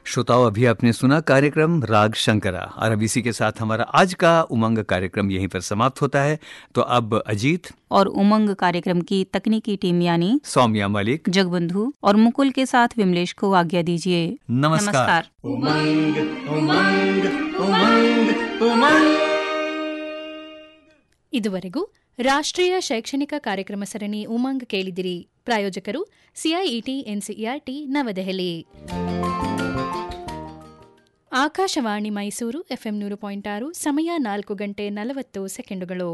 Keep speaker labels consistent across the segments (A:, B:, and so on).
A: श्रोताओं अभी आपने सुना कार्यक्रम राग शंकरा और अब इसी के साथ हमारा आज का उमंग कार्यक्रम यहीं पर समाप्त होता है तो अब अजीत
B: और उमंग कार्यक्रम की तकनीकी टीम यानी
A: सौम्या मलिक
B: जगबंधु और मुकुल के साथ विमलेश को आज्ञा दीजिए
A: नमस्कार
C: उमंग उमंग उमंग उमंग
D: ಇದುವರೆಗೂ ರಾಷ್ಟ್ರೀಯ ಶೈಕ್ಷಣಿಕ ಕಾರ್ಯಕ್ರಮ ಸರಣಿ ಉಮಂಗ್ ಕೇಳಿದಿರಿ ಪ್ರಾಯೋಜಕರು CIET NCERT Navadehali Akashvani Mysuru FM ನೂರು ಪಾಯಿಂಟ್ ಆರು ಸಮಯ ನಾಲ್ಕು ಗಂಟೆ ನಲವತ್ತು ಸೆಕೆಂಡುಗಳು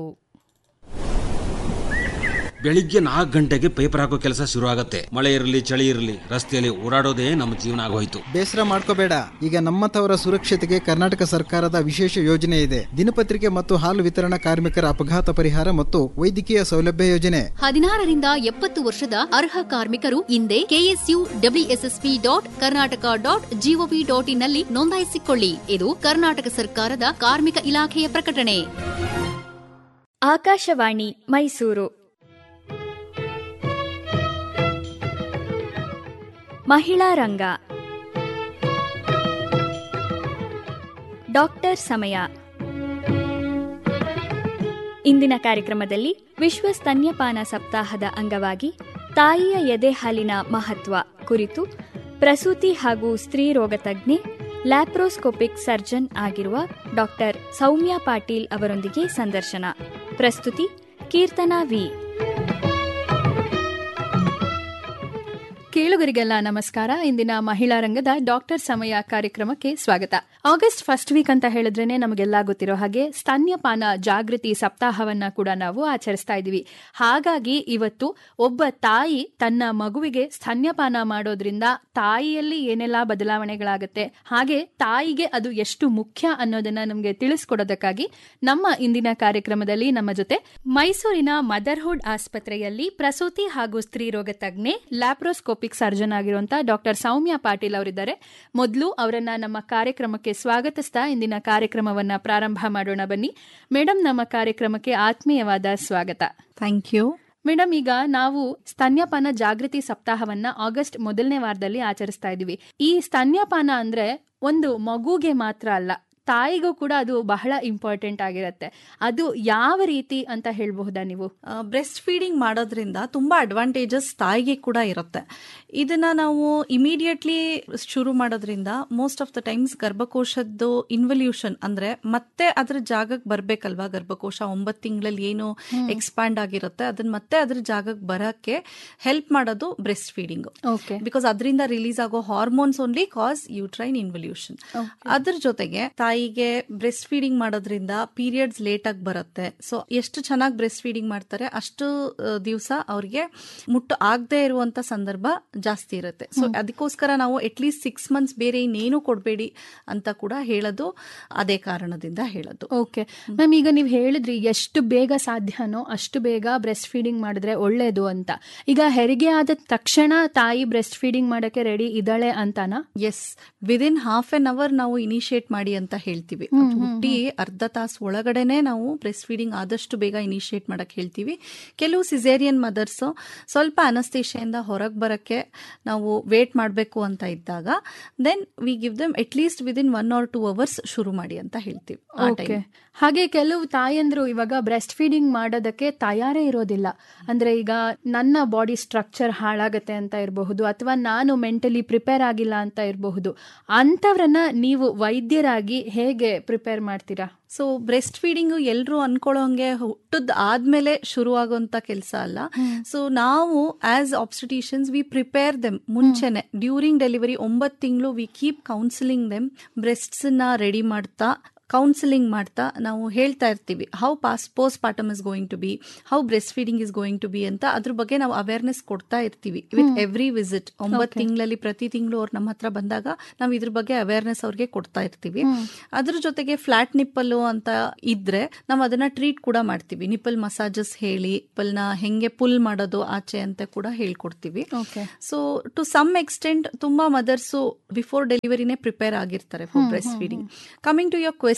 E: ಬೆಳಿಗ್ಗೆ ನಾಲ್ಕು ಗಂಟೆಗೆ ಪೇಪರ್ ಹಾಕೋ ಕೆಲಸ ಶುರು ಆಗತ್ತೆ ಮಳೆ ಇರಲಿ ಚಳಿ ಇರಲಿ ರಸ್ತೆಯಲ್ಲಿ ಓಡಾಡೋದೇ ನಮ್ಮ ಜೀವನ ಆಗೋಯ್ತು
F: ಬೇಸರ ಮಾಡ್ಕೋಬೇಡ ಈಗ ನಮ್ಮಂಥವರ ಸುರಕ್ಷತೆಗೆ ಕರ್ನಾಟಕ ಸರ್ಕಾರದ ವಿಶೇಷ ಯೋಜನೆ ಇದೆ ದಿನಪತ್ರಿಕೆ ಮತ್ತು ಹಾಲು ವಿತರಣಾ ಕಾರ್ಮಿಕರ ಅಪಘಾತ ಪರಿಹಾರ ಮತ್ತು ವೈದ್ಯಕೀಯ ಸೌಲಭ್ಯ ಯೋಜನೆ
G: ಹದಿನಾರರಿಂದ ಎಪ್ಪತ್ತು ವರ್ಷದ ಅರ್ಹ ಕಾರ್ಮಿಕರು ಇಂದೇ KSU WSSP dot Karnataka dot GOV ಡಾಟ್ ಇನ್ನಲ್ಲಿ ನೋಂದಾಯಿಸಿಕೊಳ್ಳಿ ಇದು ಕರ್ನಾಟಕ ಸರ್ಕಾರದ ಕಾರ್ಮಿಕ ಇಲಾಖೆಯ ಪ್ರಕಟಣೆ
H: ಆಕಾಶವಾಣಿ ಮೈಸೂರು ಮಹಿಳಾ ರಂಗ ಡಾಕ್ಟರ್ ಸಮಯ ಇಂದಿನ ಕಾರ್ಯಕ್ರಮದಲ್ಲಿ ವಿಶ್ವ ಸ್ತನ್ಯಪಾನ ಸಪ್ತಾಹದ ಅಂಗವಾಗಿ ತಾಯಿಯ ಎದೆ ಹಾಲಿನ ಮಹತ್ವ ಕುರಿತು ಪ್ರಸೂತಿ ಹಾಗೂ ಸ್ತ್ರೀ ರೋಗ ತಜ್ಞೆ ಲ್ಯಾಪ್ರೋಸ್ಕೋಪಿಕ್ ಸರ್ಜನ್ ಆಗಿರುವ ಡಾಕ್ಟರ್ ಸೌಮ್ಯ ಪಾಟೀಲ್ ಅವರೊಂದಿಗೆ ಸಂದರ್ಶನ ಪ್ರಸ್ತುತಿ ಕೀರ್ತನಾ ವಿ
D: ಕೇಳುಗರಿಗೆಲ್ಲ ನಮಸ್ಕಾರ ಇಂದಿನ ಮಹಿಳಾ ರಂಗದ ಡಾಕ್ಟರ್ ಸಮಯ ಕಾರ್ಯಕ್ರಮಕ್ಕೆ ಸ್ವಾಗತ ಆಗಸ್ಟ್ ಫಸ್ಟ್ ವೀಕ್ ಅಂತ ಹೇಳಿದ್ರೇನೆ ನಮಗೆಲ್ಲ ಗೊತ್ತಿರೋ ಹಾಗೆ ಸ್ತನ್ಯಪಾನ ಜಾಗೃತಿ ಸಪ್ತಾಹವನ್ನ ಕೂಡ ನಾವು ಆಚರಿಸ್ತಾ ಇದೀವಿ ಹಾಗಾಗಿ ಇವತ್ತು ಒಬ್ಬ ತಾಯಿ ತನ್ನ ಮಗುವಿಗೆ ಸ್ತನ್ಯಪಾನ ಮಾಡೋದ್ರಿಂದ ತಾಯಿಯಲ್ಲಿ ಏನೆಲ್ಲ ಬದಲಾವಣೆಗಳಾಗುತ್ತೆ ಹಾಗೆ ತಾಯಿಗೆ ಅದು ಎಷ್ಟು ಮುಖ್ಯ ಅನ್ನೋದನ್ನ ನಮಗೆ ತಿಳಿಸ್ಕೊಡೋದಕ್ಕಾಗಿ ನಮ್ಮ ಇಂದಿನ ಕಾರ್ಯಕ್ರಮದಲ್ಲಿ ನಮ್ಮ ಜೊತೆ ಮೈಸೂರಿನ ಮದರ್ಹುಡ್ ಆಸ್ಪತ್ರೆಯಲ್ಲಿ ಪ್ರಸೂತಿ ಹಾಗೂ ಸ್ತ್ರೀರೋಗ ತಜ್ಞೆ ಲ್ಯಾಪ್ರೋಸ್ಕೋಪಿಕ್ ಸರ್ಜನ್ ಆಗಿರುವಂತಹ ಡಾಕ್ಟರ್ ಸೌಮ್ಯ ಪಾಟೀಲ್ ಅವರಿದ್ದಾರೆ ಮೊದಲು ಅವರನ್ನ ನಮ್ಮ ಕಾರ್ಯಕ್ರಮಕ್ಕೆ ಸ್ವಾಗತಿಸ್ತಾ ಇಂದಿನ ಕಾರ್ಯಕ್ರಮವನ್ನ ಪ್ರಾರಂಭ ಮಾಡೋಣ ಬನ್ನಿ ಮೇಡಮ್ ನಮ್ಮ ಕಾರ್ಯಕ್ರಮಕ್ಕೆ ಆತ್ಮೀಯವಾದ ಸ್ವಾಗತ
I: ಥ್ಯಾಂಕ್ ಯು
D: ಮೇಡಮ್ ಈಗ ನಾವು ಸ್ತನ್ಯಪಾನ ಜಾಗೃತಿ ಸಪ್ತಾಹವನ್ನ ಆಗಸ್ಟ್ ಮೊದಲನೇ ವಾರದಲ್ಲಿ ಆಚರಿಸ್ತಾ ಇದೀವಿ ಈ ಸ್ತನ್ಯಪಾನ ಅಂದ್ರೆ ಒಂದು ಮಗುಗೆ ಮಾತ್ರ ಅಲ್ಲ ತಾಯಿಗೂ ಕೂಡ ಅದು ಬಹಳ ಇಂಪಾರ್ಟೆಂಟ್ ಆಗಿರುತ್ತೆ ಅದು ಯಾವ ರೀತಿ ಅಂತ ಹೇಳಬಹುದಾ ನೀವು
I: ಬ್ರೆಸ್ಟ್ ಫೀಡಿಂಗ್ ಮಾಡೋದ್ರಿಂದ ತುಂಬಾ ಅಡ್ವಾಂಟೇಜಸ್ ತಾಯಿಗೆ ಕೂಡ ಇರುತ್ತೆ ಇದನ್ನ ನಾವು ಇಮಿಡಿಯೇಟ್ಲಿ ಶುರು ಮಾಡೋದ್ರಿಂದ ಮೋಸ್ಟ್ ಆಫ್ ದ ಟೈಮ್ಸ್ ಗರ್ಭಕೋಶದ್ದು ಇನ್ವಲ್ಯೂಷನ್ ಅಂದ್ರೆ ಮತ್ತೆ ಅದ್ರ ಜಾಗಕ್ಕೆ ಬರ್ಬೇಕಲ್ವಾ ಗರ್ಭಕೋಶ ಒಂಬತ್ತು ತಿಂಗಳಲ್ಲಿ ಏನು ಎಕ್ಸ್ಪ್ಯಾಂಡ್ ಆಗಿರುತ್ತೆ ಅದನ್ನ ಮತ್ತೆ ಅದ್ರ ಜಾಗಕ್ಕೆ ಬರಕ್ಕೆ ಹೆಲ್ಪ್ ಮಾಡೋದು ಬ್ರೆಸ್ಟ್ ಫೀಡಿಂಗ್
D: ಓಕೆ
I: ಬಿಕಾಸ್ ಅದರಿಂದ ರಿಲೀಸ್ ಆಗೋ hormones only cause uterine involution ಅದ್ರ ಜೊತೆಗೆ ತಾಯಿಗೆ ಬ್ರೆಸ್ಟ್ ಫೀಡಿಂಗ್ ಮಾಡೋದ್ರಿಂದ ಪೀರಿಯಡ್ಸ್ ಲೇಟ್ ಆಗಿ ಬರುತ್ತೆ ಸೊ ಎಷ್ಟು ಚೆನ್ನಾಗಿ ಬ್ರೆಸ್ಟ್ ಫೀಡಿಂಗ್ ಮಾಡ್ತಾರೆ ಅಷ್ಟು ದಿವಸ ಅವ್ರಿಗೆ ಮುಟ್ಟು ಆಗದೆ ಇರುವಂತ ಸಂದರ್ಭ ಜಾಸ್ತಿ ಇರುತ್ತೆ ಸೊ ಅದಕ್ಕೋಸ್ಕರ ನಾವು ಅಟ್ಲೀಸ್ಟ್ ಸಿಕ್ಸ್ ಮಂತ್ಸ್ ಬೇರೆ ಇನ್ನೇನು ಕೊಡಬೇಡಿ ಅಂತ ಕೂಡ ಹೇಳೋದು ಅದೇ ಕಾರಣದಿಂದ ಹೇಳೋದು
D: ಓಕೆ ಮ್ಯಾಮ್ ಈಗ ನೀವು ಹೇಳಿದ್ರಿ ಎಷ್ಟು ಬೇಗ ಸಾಧ್ಯನೋ ಅಷ್ಟು ಬೇಗ ಬ್ರೆಸ್ಟ್ ಫೀಡಿಂಗ್ ಮಾಡಿದ್ರೆ ಒಳ್ಳೇದು ಅಂತ ಈಗ ಹೆರಿಗೆ ಆದ ತಕ್ಷಣ ತಾಯಿ ಬ್ರೆಸ್ಟ್ ಫೀಡಿಂಗ್ ಮಾಡಕ್ಕೆ ರೆಡಿ ಇದ್ದಾಳೆ ಅಂತಾನಾ
I: S within half an hour ನಾವು ಇನಿಶಿಯೇಟ್ ಮಾಡಿ ಅಂತ ಹೇಳ್ತೀವಿ ಹುಟ್ಟಿ ಅರ್ಧ ತಾಸು ಒಳಗಡೆನೆ ನಾವು ಬ್ರೆಸ್ಟ್ ಫೀಡಿಂಗ್ ಆದಷ್ಟು ಬೇಗ ಇನಿಶಿಯೇಟ್ ಮಾಡಕ್ ಹೇಳ್ತೀವಿ ಕೆಲವು ಸಿಸೇರಿಯನ್ ಮದರ್ಸ್ ಸ್ವಲ್ಪ ಅನಸ್ತೇಷಿಯಿಂದ ಹೊರಗೆ ಬರಕ್ಕೆ ನಾವು ವೇಟ್ ಮಾಡಬೇಕು ಅಂತ ಇದ್ದಾಗ then we give them at least within one or two hours ಶುರು ಮಾಡಿ ಅಂತ ಹೇಳ್ತೀವಿ ಆ
D: ಓಕೆ
I: ಟೈಮ್
D: ಹಾಗೆ ಕೆಲವು ತಾಯಂದ್ರು ಇವಾಗ ಬ್ರೆಸ್ಟ್ ಫೀಡಿಂಗ್ ಮಾಡೋದಕ್ಕೆ ತಯಾರೇ ಇರೋದಿಲ್ಲ ಅಂದ್ರೆ ಈಗ ನನ್ನ ಬಾಡಿ ಸ್ಟ್ರಕ್ಚರ್ ಹಾಳಾಗತ್ತೆ ಅಂತ ಇರಬಹುದು ಅಥವಾ ನಾನು ಮೆಂಟಲಿ ಪ್ರಿಪೇರ್ ಆಗಿಲ್ಲ ಅಂತ ಇರಬಹುದು ಅಂತವ್ರನ್ನ ನೀವು ವೈದ್ಯರಾಗಿ ಹೇಗೆ ಪ್ರಿಪೇರ್ ಮಾಡ್ತೀರಾ
I: ಸೊ ಬ್ರೆಸ್ಟ್ ಫೀಡಿಂಗ್ ಎಲ್ಲರೂ ಅನ್ಕೊಳ್ಳೋಂಗೆ ಹುಟ್ಟದ್ ಆದ್ಮೇಲೆ ಶುರುವಾಗುವಂತ ಕೆಲಸ ಅಲ್ಲ ಸೊ ನಾವು as obstetricians we prepare them ಮುಂಚೆನೆ ಡ್ಯೂರಿಂಗ್ ಡೆಲಿವರಿ ಒಂಬತ್ತು ತಿಂಗಳು we keep counselling them breasts ನ ರೆಡಿ ಮಾಡ್ತಾ ಕೌನ್ಸಿಲಿಂಗ್ ಮಾಡ್ತಾ ನಾವು ಹೇಳ್ತಾ ಇರ್ತೀವಿ ಹೌ ಪಾಸ್ postpartum is going to be how breast feeding is going to be ಅಂತ ಅದ್ರ ಬಗ್ಗೆ ನಾವು ಅವೇರ್ನೆಸ್ ಕೊಡ್ತಾ ಇರ್ತೀವಿ ವಿತ್ ಎವ್ರಿ ವಿಸಿಟ್ ಒಂಬತ್ತು ತಿಂಗಳಲ್ಲಿ ಪ್ರತಿ ತಿಂಗಳು ಅವ್ರು ನಮ್ಮ ಹತ್ರ ಬಂದಾಗ ನಾವು ಇದ್ರ ಬಗ್ಗೆ ಅವೇರ್ನೆಸ್ ಅವ್ರಿಗೆ ಕೊಡ್ತಾ ಇರ್ತೀವಿ ಅದ್ರ ಜೊತೆಗೆ ಫ್ಲಾಟ್ ನಿಪ್ಪಲ್ ಅಂತ ಇದ್ರೆ ನಾವು ಅದನ್ನ ಟ್ರೀಟ್ ಕೂಡ ಮಾಡ್ತೀವಿ ನಿಪ್ಪಲ್ ಮಸಾಜಸ್ ಹೇಳಿ ನಿಪ್ಪಲ್ನ ಹೆಂಗೆ ಪುಲ್ ಮಾಡೋದು ಆಚೆ ಅಂತ ಕೂಡ ಹೇಳ್ಕೊಡ್ತೀವಿ
D: okay
I: so to some extent ತುಂಬಾ ಮದರ್ಸು ಬಿಫೋರ್ ಡೆಲಿವರಿನೇ ಪ್ರಿಪೇರ್ ಆಗಿರ್ತಾರೆ for breast feeding coming to your question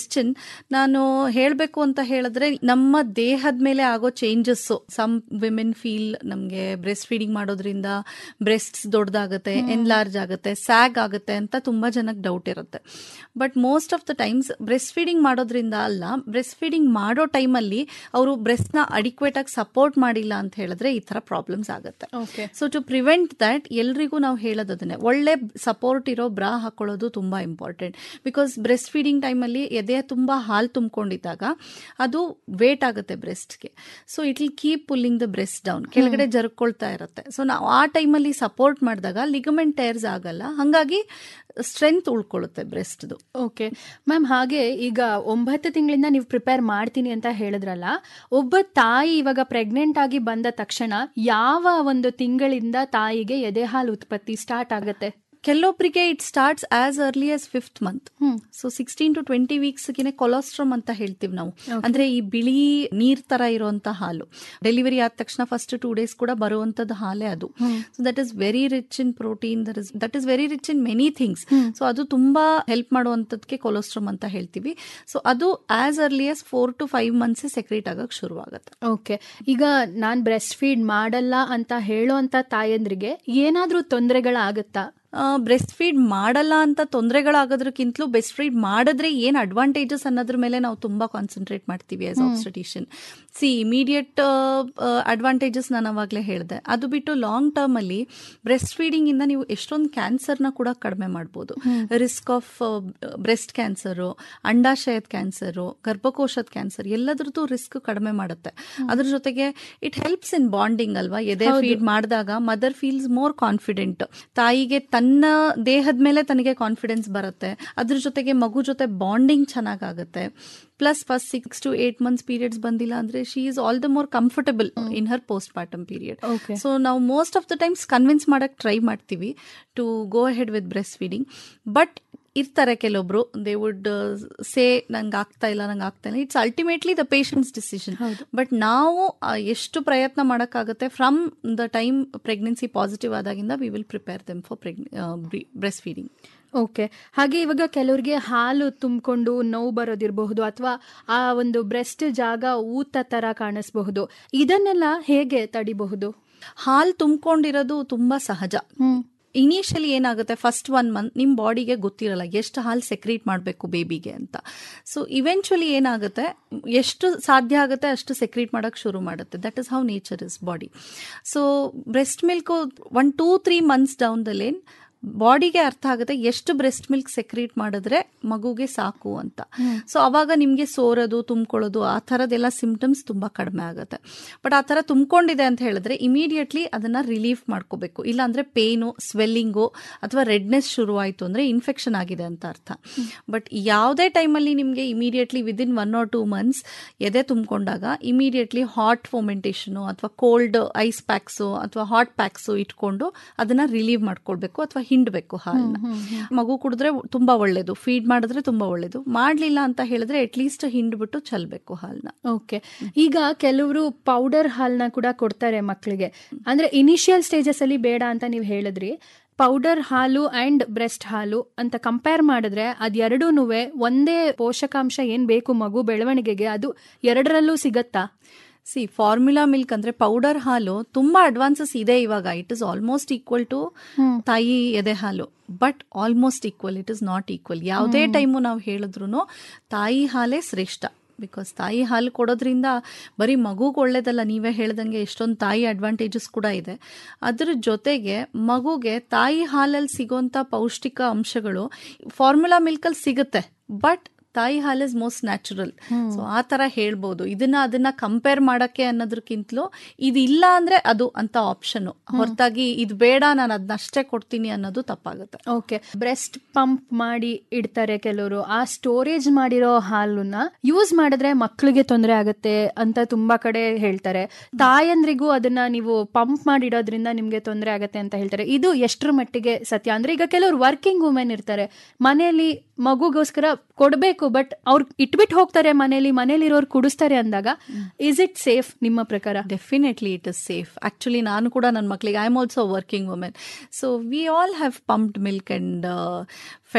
I: question ನಾನು ಹೇಳಬೇಕು ಅಂತ ಹೇಳಿದ್ರೆ ನಮ್ಮ ದೇಹದ ಮೇಲೆ ಆಗೋ ಚೇಂಜಸ್ ಸಮ್ ವಿಮೆನ್ ಫೀಲ್ ನಮಗೆ ಬ್ರೆಸ್ಟ್ ಫೀಡಿಂಗ್ ಮಾಡೋದ್ರಿಂದ ಬ್ರೆಸ್ಟ್ಸ್ ದೊಡ್ಡದಾಗುತ್ತೆ ಎನ್ಲಾರ್ಜ್ ಆಗುತ್ತೆ ಸ್ಯಾಗ್ ಆಗುತ್ತೆ ಅಂತ ತುಂಬಾ ಜನಕ್ಕೆ ಡೌಟ್ ಇರುತ್ತೆ but most of the times breast feeding ಮಾಡೋದ್ರಿಂದ ಅಲ್ಲ ಬ್ರೆಸ್ಟ್ ಫೀಡಿಂಗ್ ಮಾಡೋ ಟೈಮಲ್ಲಿ ಅವರು ಬ್ರೆಸ್ಟ್ನ ಅಡಿಕ್ವೇಟ್ ಆಗಿ ಸಪೋರ್ಟ್ ಮಾಡಿಲ್ಲ ಅಂತ ಹೇಳಿದ್ರೆ ಈ ತರ ಪ್ರಾಬ್ಲಮ್ಸ್ ಆಗುತ್ತೆ
D: okay
I: so to prevent that ಎಲ್ರಿಗೂ ನಾವು ಹೇಳೋದನ್ನೇ ಒಳ್ಳೆ ಸಪೋರ್ಟ್ ಇರೋ ಬ್ರಾ ಹಾಕೊಳ್ಳೋದು ತುಂಬಾ ಇಂಪಾರ್ಟೆಂಟ್ ಬಿಕಾಸ್ ಬ್ರೆಸ್ಟ್ ಫೀಡಿಂಗ್ ಟೈಮಲ್ಲಿ ಎದೆ ತುಂಬಾ ಹಾಲು ತುಂಬಿಕೊಂಡಿದ್ದಾಗ ಅದು ವೇಟ್ ಆಗುತ್ತೆ ಬ್ರೆಸ್ಟ್ಗೆ so it will keep pulling the breast down ಕೆಳಗಡೆ ಜರ್ಕೊಳ್ತಾ ಇರುತ್ತೆ ಸೊ ನಾವು ಆ ಟೈಮಲ್ಲಿ ಸಪೋರ್ಟ್ ಮಾಡಿದಾಗ ಲಿಗಮೆಂಟ್ ಟೈರ್ಸ್ ಆಗಲ್ಲ ಹಾಗಾಗಿ ಸ್ಟ್ರೆಂತ್ ಉಳ್ಕೊಳ್ಳುತ್ತೆ ಬ್ರೆಸ್ಟ್ದು
D: ಓಕೆ ಮ್ಯಾಮ್ ಹಾಗೆ ಈಗ ಒಂಬತ್ತು ತಿಂಗಳಿಂದ ನೀವು ಪ್ರಿಪೇರ್ ಮಾಡ್ತೀನಿ ಅಂತ ಹೇಳಿದ್ರಲ್ಲ ಒಬ್ಬ ತಾಯಿ ಇವಾಗ ಪ್ರೆಗ್ನೆಂಟ್ ಆಗಿ ಬಂದ ತಕ್ಷಣ ಯಾವ ಒಂದು ತಿಂಗಳಿಂದ ತಾಯಿಗೆ ಎದೆ ಹಾಲು ಉತ್ಪತ್ತಿ ಸ್ಟಾರ್ಟ್ ಆಗುತ್ತೆ
I: ಕೆಲವೊಬ್ಬರಿಗೆ it starts as early as fifth month so sixteen to twenty ವೀಕ್ಸ್ಗೆ ಕೊಲಾಸ್ಟ್ರಮ್ ಅಂತ ಹೇಳ್ತೀವಿ ನಾವು ಅಂದ್ರೆ ಈ ಬಿಳಿ ನೀರ್ ತರ ಇರುವಂತ ಹಾಲು ಡೆಲಿವರಿ ಆದ ತಕ್ಷಣ ಫಸ್ಟ್ ಟೂ ಡೇಸ್ ಕೂಡ ಬರುವಂತದ್ದು ಹಾಲೇ ಅದು so that is very rich in protein that is that is very rich in many things so ಅದು ತುಂಬಾ ಹೆಲ್ಪ್ ಮಾಡುವಂತದಕ್ಕೆ ಕೊಲೆಸ್ಟ್ರಾಮ್ ಅಂತ ಹೇಳ್ತೀವಿ ಸೊ ಅದು as early as four to five months secrete ಆಗಕ್ ಶುರುವಾಗುತ್ತೆ
D: ಓಕೆ ಈಗ ನಾನ್ ಬ್ರೆಸ್ಟ್ ಫೀಡ್ ಮಾಡಲ್ಲ ಅಂತ ಹೇಳೋ ಅಂತ ತಾಯಂದ್ರಿಗೆ ಏನಾದ್ರೂ ತೊಂದರೆಗಳಾಗುತ್ತಾ
I: ಬ್ರೆಸ್ಟ್ ಫೀಡ್ ಮಾಡಲ್ಲ ಅಂತ ತೊಂದರೆಗಳಾಗೋದ್ರಕ್ಕಿಂತಲೂ ಬೆಸ್ಟ್ ಫೀಡ್ ಮಾಡಿದ್ರೆ ಏನು ಅಡ್ವಾಂಟೇಜಸ್ ಅನ್ನೋದ್ರ ಮೇಲೆ ನಾವು ತುಂಬಾ ಕಾನ್ಸಂಟ್ರೇಟ್ ಮಾಡ್ತೀವಿ as obstetrician see immediate advantages ನಾನು ಅವಾಗಲೇ ಹೇಳಿದೆ ಅದು ಬಿಟ್ಟು ಲಾಂಗ್ ಟರ್ಮ್ ಅಲ್ಲಿ ಬ್ರೆಸ್ಟ್ ಫೀಡಿಂಗ್ ಇಂದ ನೀವು ಎಷ್ಟೊಂದು ಕ್ಯಾನ್ಸರ್ನ ಕೂಡ ಕಡಿಮೆ ಮಾಡ್ಬೋದು ರಿಸ್ಕ್ ಆಫ್ ಬ್ರೆಸ್ಟ್ ಕ್ಯಾನ್ಸರು ಅಂಡಾಶಯದ ಕ್ಯಾನ್ಸರು ಗರ್ಭಕೋಶದ ಕ್ಯಾನ್ಸರ್ ಎಲ್ಲದ್ರದ್ದು ರಿಸ್ಕ್ ಕಡಿಮೆ ಮಾಡುತ್ತೆ ಅದ್ರ ಜೊತೆಗೆ ಇಟ್ ಹೆಲ್ಪ್ಸ್ ಇನ್ ಬಾಂಡಿಂಗ್ ಅಲ್ವಾ ಎದೆ ಫೀಡ್ ಮಾಡಿದಾಗ ಮದರ್ ಫೀಲ್ಸ್ ಮೋರ್ ಕಾನ್ಫಿಡೆಂಟ್ ತಾಯಿಗೆ ತನ್ನ ದೇಹದ ಮೇಲೆ ತನಗೆ ಕಾನ್ಫಿಡೆನ್ಸ್ ಬರುತ್ತೆ ಅದ್ರ ಜೊತೆಗೆ ಮಗು ಜೊತೆ ಬಾಂಡಿಂಗ್ ಚೆನ್ನಾಗಾಗುತ್ತೆ plus first six to eight months periods ಬಂದಿಲ್ಲ ಅಂದ್ರೆ she is all the more comfortable in her postpartum period
D: Okay.
I: So ನಾವು most of the times convince ಮಾಡಕ್ ಟ್ರೈ ಮಾಡ್ತೀವಿ to go head with breast feeding but ಇರ್ತಾರೆ ಕೆಲವೊಬ್ರು they would say ನಂಗೆ ಆಗ್ತಾ ಇಲ್ಲ ನಂಗೆ ಆಗ್ತಾ ಇಲ್ಲ it's ultimately the patient's decision but ನಾವು ಆ, ಎಷ್ಟು ಪ್ರಯತ್ನ ಮಾಡೋಕ್ಕಾಗುತ್ತೆ from the time pregnancy positive ಆದಾಗಿಂದ we will prepare them for breast feeding
D: okay ಹಾಗೆ ಇವಾಗ ಕೆಲವ್ರಿಗೆ ಹಾಲು ತುಂಬಿಕೊಂಡು ನೋವು ಬರೋದಿರಬಹುದು ಅಥವಾ ಆ ಒಂದು ಬ್ರೆಸ್ಟ್ ಜಾಗ ಊತ ತರ ಕಾಣಿಸಬಹುದು ಇದನ್ನೆಲ್ಲ ಹೇಗೆ ತಡಿಬಹುದು
I: ಹಾಲು ತುಂಬಿಕೊಂಡಿರೋದು ತುಂಬಾ ಸಹಜ ಇನಿಷಿಯಲಿ ಏನಾಗುತ್ತೆ ಫಸ್ಟ್ ಒನ್ ಮಂತ್ ನಿಮ್ಮ ಬಾಡಿಗೆ ಗೊತ್ತಿರಲ್ಲ ಎಷ್ಟು ಹಾಲು ಸೆಕ್ರೀಟ್ ಮಾಡಬೇಕು ಬೇಬಿಗೆ ಅಂತ ಸೊ ಇವೆಂಚುಲಿ ಏನಾಗುತ್ತೆ ಎಷ್ಟು ಸಾಧ್ಯ ಆಗುತ್ತೆ ಅಷ್ಟು ಸೆಕ್ರೀಟ್ ಮಾಡೋಕ್ಕೆ ಶುರು ಮಾಡುತ್ತೆ that is how nature is body so breast milk one two three months down the lane ಬಾಡಿಗೆ ಅರ್ಥ ಆಗುತ್ತೆ ಎಷ್ಟು ಬ್ರೆಸ್ಟ್ ಮಿಲ್ಕ್ ಸೆಕ್ರೀಟ್ ಮಾಡಿದ್ರೆ ಮಗುಗೆ ಸಾಕು ಅಂತ ಸೊ ಅವಾಗ ನಿಮಗೆ ಸೋರೋದು ತುಂಬ್ಕೊಳ್ಳೋದು ಆ ಥರದ್ದೆಲ್ಲ ಸಿಂಪ್ಟಮ್ಸ್ ತುಂಬ ಕಡಿಮೆ ಆಗುತ್ತೆ ಬಟ್ ಆ ಥರ ತುಂಬ್ಕೊಂಡಿದೆ ಅಂತ ಹೇಳಿದ್ರೆ ಇಮಿಡಿಯೇಟ್ಲಿ ಅದನ್ನ ರಿಲೀಫ್ ಮಾಡ್ಕೋಬೇಕು ಇಲ್ಲಾಂದ್ರೆ ಪೇನು ಸ್ವೆಲ್ಲಿಂಗು ಅಥವಾ ರೆಡ್ನೆಸ್ ಶುರುವಾಯಿತು ಅಂದ್ರೆ ಇನ್ಫೆಕ್ಷನ್ ಆಗಿದೆ ಅಂತ ಅರ್ಥ ಬಟ್ ಯಾವುದೇ ಟೈಮಲ್ಲಿ ನಿಮಗೆ immediately within one or two months ಎದೆ ತುಂಬಿಕೊಂಡಾಗ ಇಮಿಡಿಯೇಟ್ಲಿ ಹಾಟ್ ಫೋಮೆಂಟೇಷನು ಅಥವಾ ಕೋಲ್ಡ್ ಐಸ್ ಪ್ಯಾಕ್ಸು ಅಥವಾ ಹಾಟ್ ಪ್ಯಾಕ್ಸು ಇಟ್ಕೊಂಡು ಅದನ್ನ ರಿಲೀವ್ ಮಾಡ್ಕೊಳ್ಬೇಕು ಅಥವಾ ಹಿಂಡಬೇಕು ಹಾಲನ್ನ ಮಗು ಕುಡಿದ್ರೆ ತುಂಬಾ ಒಳ್ಳೇದು ಫೀಡ್ ಮಾಡಿದ್ರೆ ತುಂಬಾ ಒಳ್ಳೇದು ಮಾಡ್ಲಿಲ್ಲ ಅಂತ ಹೇಳಿದ್ರೆ ಅಟ್ಲೀಸ್ಟ್ ಹಿಂಡ್ಬಿಟ್ಟು ಚಲ್ಬೇಕು ಹಾಲನ್ನ
D: ಓಕೆ ಈಗ ಕೆಲವರು ಪೌಡರ್ ಹಾಲ್ನ ಕೂಡ ಕೊಡ್ತಾರೆ ಮಕ್ಕಳಿಗೆ ಅಂದ್ರೆ ಇನಿಷಿಯಲ್ ಸ್ಟೇಜಸ್ ಅಲ್ಲಿ ಬೇಡ ಅಂತ ನೀವು ಹೇಳಿದ್ರಿ ಪೌಡರ್ ಹಾಲು ಅಂಡ್ ಬ್ರೆಸ್ಟ್ ಹಾಲು ಅಂತ ಕಂಪೇರ್ ಮಾಡಿದ್ರೆ ಅದೆರಡೂ ಒಂದೇ ಪೋಷಕಾಂಶ ಏನ್ ಬೇಕು ಮಗು ಬೆಳವಣಿಗೆಗೆ ಅದು ಎರಡರಲ್ಲೂ ಸಿಗತ್ತಾ
I: ಸಿ ಫಾರ್ಮುಲಾ ಮಿಲ್ಕ್ ಅಂದ್ರೆ ಪೌಡರ್ ಹಾಲು ತುಂಬಾ ಅಡ್ವಾನ್ಸಸ್ ಇದೆ ಇವಾಗ it is almost equal to ತಾಯಿ ಎದೆ ಹಾಲು but almost equal it is not equal ಯಾವುದೇ ಟೈಮು ನಾವು ಹೇಳಿದ್ರು ತಾಯಿ ಹಾಲೇ ಶ್ರೇಷ್ಠ ಬಿಕಾಸ್ ತಾಯಿ ಹಾಲು ಕೊಡೋದ್ರಿಂದ ಬರೀ ಮಗುಗೆ ಒಳ್ಳೇದಲ್ಲ ನೀವೇ ಹೇಳ್ದಂಗೆ ಎಷ್ಟೊಂದು ತಾಯಿ ಅಡ್ವಾಂಟೇಜಸ್ ಕೂಡ ಇದೆ ಅದ್ರ ಜೊತೆಗೆ ಮಗುಗೆ ತಾಯಿ ಹಾಲಲ್ಲಿ ಸಿಗೋಂಥ ಪೌಷ್ಟಿಕ ಅಂಶಗಳು ಫಾರ್ಮುಲಾ ಮಿಲ್ಕಲ್ಲಿ ಸಿಗುತ್ತೆ ಬಟ್ ತಾಯಿ ಹಾಲ್ ಇಸ್ ಮೋಸ್ಟ್ ನ್ಯಾಚುರಲ್ ಸೊ ಆ ತರ ಹೇಳ್ಬೋದು ಇದನ್ನ ಅದನ್ನ ಕಂಪೇರ್ ಮಾಡಕ್ಕೆ ಅನ್ನೋದಕ್ಕಿಂತಲೂ ಇದು ಇಲ್ಲ ಅಂದ್ರೆ ಅದು ಅಂತ ಆಪ್ಷನ್ ಹೊರತಾಗಿ ಇದು ಬೇಡ ನಾನು ಅದನ್ನ ಅಷ್ಟೇ ಕೊಡ್ತೀನಿ ಅನ್ನೋದು ತಪ್ಪಾಗುತ್ತೆ
D: ಓಕೆ ಬ್ರೆಸ್ಟ್ ಪಂಪ್ ಮಾಡಿ ಇಡ್ತಾರೆ ಕೆಲವರು ಆ ಸ್ಟೋರೇಜ್ ಮಾಡಿರೋ ಹಾಲನ್ನ ಯೂಸ್ ಮಾಡಿದ್ರೆ ಮಕ್ಕಳಿಗೆ ತೊಂದರೆ ಆಗುತ್ತೆ ಅಂತ ತುಂಬಾ ಕಡೆ ಹೇಳ್ತಾರೆ ತಾಯಂದ್ರಿಗೂ ಅದನ್ನ ನೀವು ಪಂಪ್ ಮಾಡಿ ಇಡೋದ್ರಿಂದ ನಿಮ್ಗೆ ತೊಂದರೆ ಆಗುತ್ತೆ ಅಂತ ಹೇಳ್ತಾರೆ ಇದು ಎಷ್ಟರ ಮಟ್ಟಿಗೆ ಸತ್ಯ ಅಂದ್ರೆ ಈಗ ಕೆಲವರು ವರ್ಕಿಂಗ್ ವುಮೆನ್ ಇರ್ತಾರೆ ಮನೆಯಲ್ಲಿ ಮಗುಗೋಸ್ಕರ ಕೊಡಬೇಕು ಬಟ್ ಅವ್ರು ಇಟ್ಬಿಟ್ಟು ಹೋಗ್ತಾರೆ ಮನೇಲಿ ಮನೇಲಿರೋರು ಕುಡಿಸ್ತಾರೆ ಅಂದಾಗ ಇಸ್ ಇಟ್ ಸೇಫ್ ನಿಮ್ಮ ಪ್ರಕಾರ
I: definitely it is safe actually ನಾನು ಕೂಡ ನನ್ನ ಮಕ್ಕಳಿಗೆ I am also working women so we all have pumped milk and